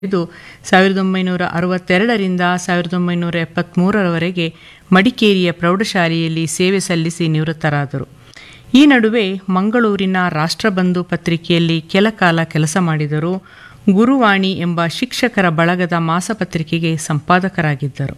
ಇದು ಸಾವಿರದ ಒಂಬೈನೂರ ಅರವತ್ತೆರಡರಿಂದ ಸಾವಿರದ ಒಂಬೈನೂರ ಎಪ್ಪತ್ತ್ಮೂರರವರೆಗೆ ಮಡಿಕೇರಿಯ ಪ್ರೌಢಶಾಲೆಯಲ್ಲಿ ಸೇವೆ ಸಲ್ಲಿಸಿ ನಿವೃತ್ತರಾದರು ಈ ನಡುವೆ ಮಂಗಳೂರಿನ ರಾಷ್ಟ್ರಬಂಧು ಪತ್ರಿಕೆಯಲ್ಲಿ ಕೆಲಕಾಲ ಕೆಲಸ ಮಾಡಿದರು ಗುರುವಾಣಿ ಎಂಬ ಶಿಕ್ಷಕರ ಬಳಗದ ಮಾಸಪತ್ರಿಕೆಗೆ ಸಂಪಾದಕರಾಗಿದ್ದರು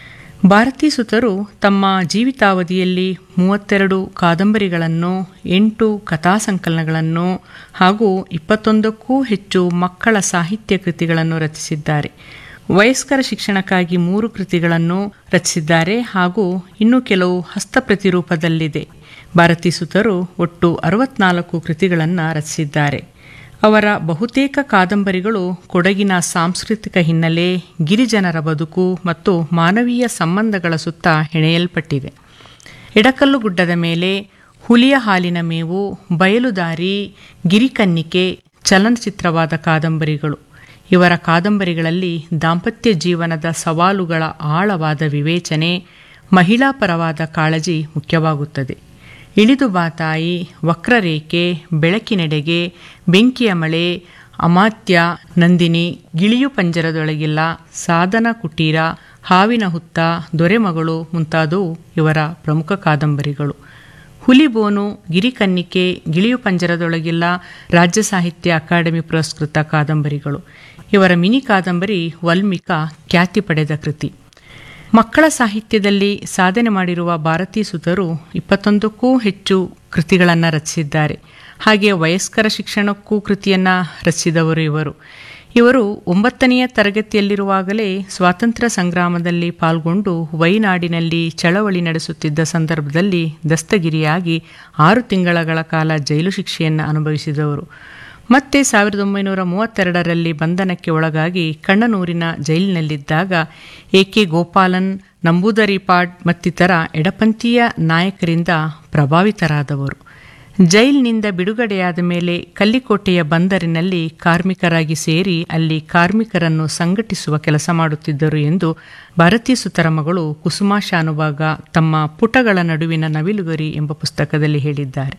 ಭಾರತೀ ಸುತರು ತಮ್ಮ ಜೀವಿತಾವಧಿಯಲ್ಲಿ ಮೂವತ್ತೆರಡು ಕಾದಂಬರಿಗಳನ್ನು ಎಂಟು ಕಥಾಸಂಕಲನಗಳನ್ನು ಹಾಗೂ ಇಪ್ಪತ್ತೊಂದಕ್ಕೂ ಹೆಚ್ಚು ಮಕ್ಕಳ ಸಾಹಿತ್ಯ ಕೃತಿಗಳನ್ನು ರಚಿಸಿದ್ದಾರೆ ವಯಸ್ಕರ ಶಿಕ್ಷಣಕ್ಕಾಗಿ ಮೂರು ಕೃತಿಗಳನ್ನು ರಚಿಸಿದ್ದಾರೆ ಹಾಗೂ ಇನ್ನು ಕೆಲವು ಹಸ್ತಪ್ರತಿರೂಪದಲ್ಲಿದೆ ಭಾರತೀ ಸುತರು ಒಟ್ಟು ಅರವತ್ನಾಲ್ಕು ಕೃತಿಗಳನ್ನು ರಚಿಸಿದ್ದಾರೆ ಅವರ ಬಹುತೇಕ ಕಾದಂಬರಿಗಳು ಕೊಡಗಿನ ಸಾಂಸ್ಕೃತಿಕ ಹಿನ್ನೆಲೆ ಗಿರಿಜನರ ಬದುಕು ಮತ್ತು ಮಾನವೀಯ ಸಂಬಂಧಗಳ ಸುತ್ತ ಹೆಣೆಯಲ್ಪಟ್ಟಿದೆ ಎಡಕಲ್ಲು ಗುಡ್ಡದ ಮೇಲೆ ಹುಲಿಯ ಹಾಲಿನ ಮೇವು ಬಯಲುದಾರಿ ಗಿರಿಕನ್ನಿಕೆ ಚಲನಚಿತ್ರವಾದ ಕಾದಂಬರಿಗಳು ಇವರ ಕಾದಂಬರಿಗಳಲ್ಲಿ ದಾಂಪತ್ಯ ಜೀವನದ ಸವಾಲುಗಳ ಆಳವಾದ ವಿವೇಚನೆ ಮಹಿಳಾ ಪರವಾದ ಕಾಳಜಿ ಮುಖ್ಯವಾಗುತ್ತದೆ ಇಳಿದು ಬಾತಾಯಿ ವಕ್ರರೇಖೆ ಬೆಳಕಿನೆಡೆಗೆ ಬೆಂಕಿಯ ಮಳೆ ಅಮಾತ್ಯ ನಂದಿನಿ ಗಿಳಿಯು ಪಂಜರದೊಳಗಿಲ್ಲ ಸಾಧನ ಕುಟೀರ ಹಾವಿನ ಹುತ್ತ ದೊರೆಮಗಳು ಮುಂತಾದವು ಇವರ ಪ್ರಮುಖ ಕಾದಂಬರಿಗಳು ಹುಲಿಬೋನು ಗಿರಿಕನ್ನಿಕೆ ಗಿಳಿಯು ಪಂಜರದೊಳಗಿಲ್ಲ ರಾಜ್ಯ ಸಾಹಿತ್ಯ ಅಕಾಡೆಮಿ ಪುರಸ್ಕೃತ ಕಾದಂಬರಿಗಳು ಇವರ ಮಿನಿ ಕಾದಂಬರಿ ವಲ್ಮಿಕ ಖ್ಯಾತಿ ಪಡೆದ ಕೃತಿ ಮಕ್ಕಳ ಸಾಹಿತ್ಯದಲ್ಲಿ ಸಾಧನೆ ಮಾಡಿರುವ ಭಾರತೀ ಸುತರು ಇಪ್ಪತ್ತೊಂದಕ್ಕೂ ಹೆಚ್ಚು ಕೃತಿಗಳನ್ನು ರಚಿಸಿದ್ದಾರೆ ಹಾಗೆ ವಯಸ್ಕರ ಶಿಕ್ಷಣಕ್ಕೂ ಕೃತಿಯನ್ನು ರಚಿಸಿದವರು ಇವರು ಇವರು ಒಂಬತ್ತನೆಯ ತರಗತಿಯಲ್ಲಿರುವಾಗಲೇ ಸ್ವಾತಂತ್ರ್ಯ ಸಂಗ್ರಾಮದಲ್ಲಿ ಪಾಲ್ಗೊಂಡು ವೈನಾಡಿನಲ್ಲಿ ಚಳವಳಿ ನಡೆಸುತ್ತಿದ್ದ ಸಂದರ್ಭದಲ್ಲಿ ದಸ್ತಗಿರಿಯಾಗಿ ಆರು ತಿಂಗಳ ಕಾಲ ಜೈಲು ಶಿಕ್ಷೆಯನ್ನು ಅನುಭವಿಸಿದವರು ಮತ್ತೆ ಸಾವಿರದ ಒಂಬೈನೂರ ಮೂವತ್ತೆರಡರಲ್ಲಿ ಬಂಧನಕ್ಕೆ ಒಳಗಾಗಿ ಕಣ್ಣನೂರಿನ ಜೈಲಿನಲ್ಲಿದ್ದಾಗ ಎ ಕೆ ಗೋಪಾಲನ್ ನಂಬೂದರಿಪಾಡ್ ಮತ್ತಿತರ ಎಡಪಂಥೀಯ ನಾಯಕರಿಂದ ಪ್ರಭಾವಿತರಾದವರು ಜೈಲಿನಿಂದ ಬಿಡುಗಡೆಯಾದ ಮೇಲೆ ಕಲ್ಲಿಕೋಟೆಯ ಬಂದರಿನಲ್ಲಿ ಕಾರ್ಮಿಕರಾಗಿ ಸೇರಿ ಅಲ್ಲಿ ಕಾರ್ಮಿಕರನ್ನು ಸಂಘಟಿಸುವ ಕೆಲಸ ಮಾಡುತ್ತಿದ್ದರು ಎಂದು ಭಾರತೀ ಸುತರ ಮಗಳು ಕುಸುಮಾ ಶಾನುಭಾಗ ತಮ್ಮ ಪುಟಗಳ ನಡುವಿನ ನವಿಲುಗರಿ ಎಂಬ ಪುಸ್ತಕದಲ್ಲಿ ಹೇಳಿದ್ದಾರೆ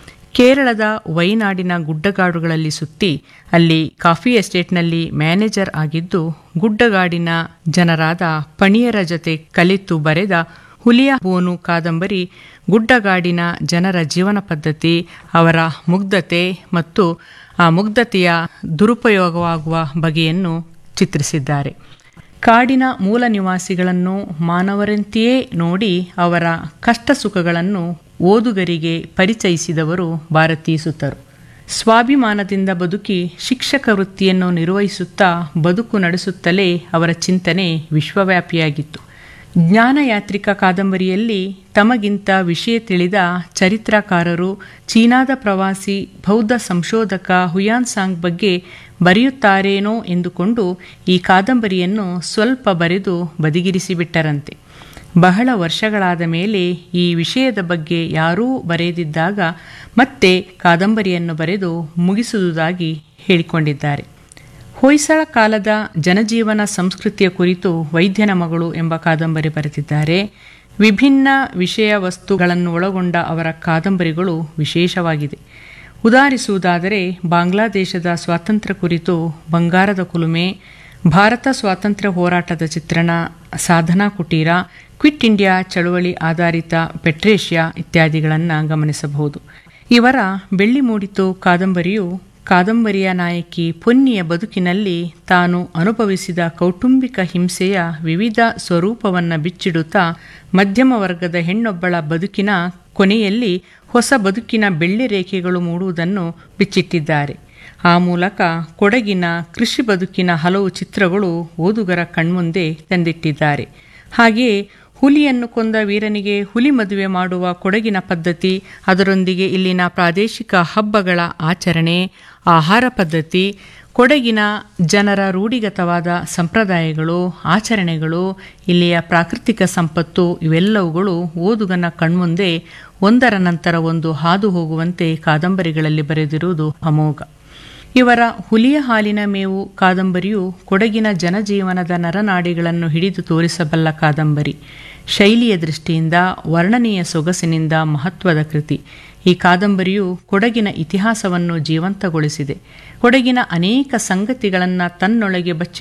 ಕೇರಳದ ವೈನಾಡಿನ ಗುಡ್ಡಗಾಡುಗಳಲ್ಲಿ ಸುತ್ತಿ ಅಲ್ಲಿ ಕಾಫಿ ಎಸ್ಟೇಟ್ನಲ್ಲಿ ಮ್ಯಾನೇಜರ್ ಆಗಿದ್ದು ಗುಡ್ಡಗಾಡಿನ ಜನರಾದ ಪಣಿಯರ ಜೊತೆ ಕಲಿತು ಬರೆದ ಹುಲಿಯ ಬೋನು ಕಾದಂಬರಿ ಗುಡ್ಡಗಾಡಿನ ಜನರ ಜೀವನ ಪದ್ಧತಿ ಅವರ ಮುಗ್ಧತೆ ಮತ್ತು ಆ ಮುಗ್ಧತೆಯ ದುರುಪಯೋಗವಾಗುವ ಬಗೆಯನ್ನು ಚಿತ್ರಿಸಿದ್ದಾರೆ ಕಾಡಿನ ಮೂಲ ನಿವಾಸಿಗಳನ್ನು ಮಾನವರಂತೆಯೇ ನೋಡಿ ಅವರ ಕಷ್ಟ ಸುಖಗಳನ್ನು ಓದುಗರಿಗೆ ಪರಿಚಯಿಸಿದವರು ಭಾರತೀ ಸುತರು ಸ್ವಾಭಿಮಾನದಿಂದ ಬದುಕಿ ಶಿಕ್ಷಕ ವೃತ್ತಿಯನ್ನು ನಿರ್ವಹಿಸುತ್ತಾ ಬದುಕು ನಡೆಸುತ್ತಲೇ ಅವರ ಚಿಂತನೆ ವಿಶ್ವವ್ಯಾಪಿಯಾಗಿತ್ತು ಜ್ಞಾನಯಾತ್ರಿಕ ಕಾದಂಬರಿಯಲ್ಲಿ ತಮಗಿಂತ ವಿಷಯ ತಿಳಿದ ಚರಿತ್ರಕಾರರು ಚೀನಾದ ಪ್ರವಾಸಿ ಬೌದ್ಧ ಸಂಶೋಧಕ ಹುಯಾನ್ ಸಾಂಗ್ ಬಗ್ಗೆ ಬರೆಯುತ್ತಾರೇನೋ ಎಂದುಕೊಂಡು ಈ ಕಾದಂಬರಿಯನ್ನು ಸ್ವಲ್ಪ ಬರೆದು ಬದಿಗಿರಿಸಿಬಿಟ್ಟರಂತೆ ಬಹಳ ವರ್ಷಗಳಾದ ಮೇಲೆ ಈ ವಿಷಯದ ಬಗ್ಗೆ ಯಾರೂ ಬರೆಯದಿದ್ದಾಗ ಮತ್ತೆ ಕಾದಂಬರಿಯನ್ನು ಬರೆದು ಮುಗಿಸುವುದಾಗಿ ಹೇಳಿಕೊಂಡಿದ್ದಾರೆ ಹೊಯ್ಸಳ ಕಾಲದ ಜನಜೀವನ ಸಂಸ್ಕೃತಿಯ ಕುರಿತು ವೈದ್ಯನ ಮಗಳು ಎಂಬ ಕಾದಂಬರಿ ಬರೆದಿದ್ದಾರೆ ವಿಭಿನ್ನ ವಿಷಯ ವಸ್ತುಗಳನ್ನು ಒಳಗೊಂಡ ಅವರ ಕಾದಂಬರಿಗಳು ವಿಶೇಷವಾಗಿದೆ ಉದಾಹರಿಸುವುದಾದರೆ ಬಾಂಗ್ಲಾದೇಶದ ಸ್ವಾತಂತ್ರ್ಯ ಕುರಿತು ಬಂಗಾರದ ಕುಲುಮೆ ಭಾರತ ಸ್ವಾತಂತ್ರ್ಯ ಹೋರಾಟದ ಚಿತ್ರಣ ಸಾಧನಾ ಕುಟೀರ ಕ್ವಿಟ್ ಇಂಡಿಯಾ ಚಳುವಳಿ ಆಧಾರಿತ ಪೆಟ್ರೇಷಿಯಾ ಇತ್ಯಾದಿಗಳನ್ನು ಗಮನಿಸಬಹುದು ಇವರ ಬೆಳ್ಳಿ ಮೂಡಿತು ಕಾದಂಬರಿಯು ಕಾದಂಬರಿಯ ನಾಯಕಿ ಪೊನ್ನಿಯ ಬದುಕಿನಲ್ಲಿ ತಾನು ಅನುಭವಿಸಿದ ಕೌಟುಂಬಿಕ ಹಿಂಸೆಯ ವಿವಿಧ ಸ್ವರೂಪವನ್ನು ಬಿಚ್ಚಿಡುತ್ತಾ ಮಧ್ಯಮ ವರ್ಗದ ಹೆಣ್ಣೊಬ್ಬಳ ಬದುಕಿನ ಕೊನೆಯಲ್ಲಿ ಹೊಸ ಬದುಕಿನ ಬೆಳ್ಳಿ ರೇಖೆಗಳು ಮೂಡುವುದನ್ನು ಬಿಚ್ಚಿಟ್ಟಿದ್ದಾರೆ ಆ ಮೂಲಕ ಕೊಡಗಿನ ಕೃಷಿ ಬದುಕಿನ ಹಲವು ಚಿತ್ರಗಳು ಓದುಗರ ಕಣ್ಮುಂದೆ ತಂದಿಟ್ಟಿದ್ದಾರೆ ಹಾಗೆಯೇ ಹುಲಿಯನ್ನು ಕೊಂದ ವೀರನಿಗೆ ಹುಲಿ ಮದುವೆ ಮಾಡುವ ಕೊಡಗಿನ ಪದ್ಧತಿ ಅದರೊಂದಿಗೆ ಇಲ್ಲಿನ ಪ್ರಾದೇಶಿಕ ಹಬ್ಬಗಳ ಆಚರಣೆ ಆಹಾರ ಪದ್ಧತಿ ಕೊಡಗಿನ ಜನರ ರೂಢಿಗತವಾದ ಸಂಪ್ರದಾಯಗಳು ಆಚರಣೆಗಳು ಇಲ್ಲಿಯ ಪ್ರಾಕೃತಿಕ ಸಂಪತ್ತು ಇವೆಲ್ಲವುಗಳು ಓದುಗನ ಕಣ್ಮುಂದೆ ಒಂದರ ನಂತರ ಒಂದು ಹಾದು ಹೋಗುವಂತೆ ಕಾದಂಬರಿಗಳಲ್ಲಿ ಬರೆದಿರುವುದು ಅಮೋಘ ಇವರ ಹುಲಿಯ ಹಾಲಿನ ಮೇವು ಕಾದಂಬರಿಯು ಕೊಡಗಿನ ಜನಜೀವನದ ನರನಾಡಿಗಳನ್ನು ಹಿಡಿದು ತೋರಿಸಬಲ್ಲ ಕಾದಂಬರಿ ಶೈಲಿಯ ದೃಷ್ಟಿಯಿಂದ ವರ್ಣನೆಯ ಸೊಗಸಿನಿಂದ ಮಹತ್ವದ ಕೃತಿ ಈ ಕಾದಂಬರಿಯು ಕೊಡಗಿನ ಇತಿಹಾಸವನ್ನು ಜೀವಂತಗೊಳಿಸಿದೆ ಕೊಡಗಿನ ಅನೇಕ ಸಂಗತಿಗಳನ್ನು ತನ್ನೊಳಗೆ ಬಚ್ಚಿ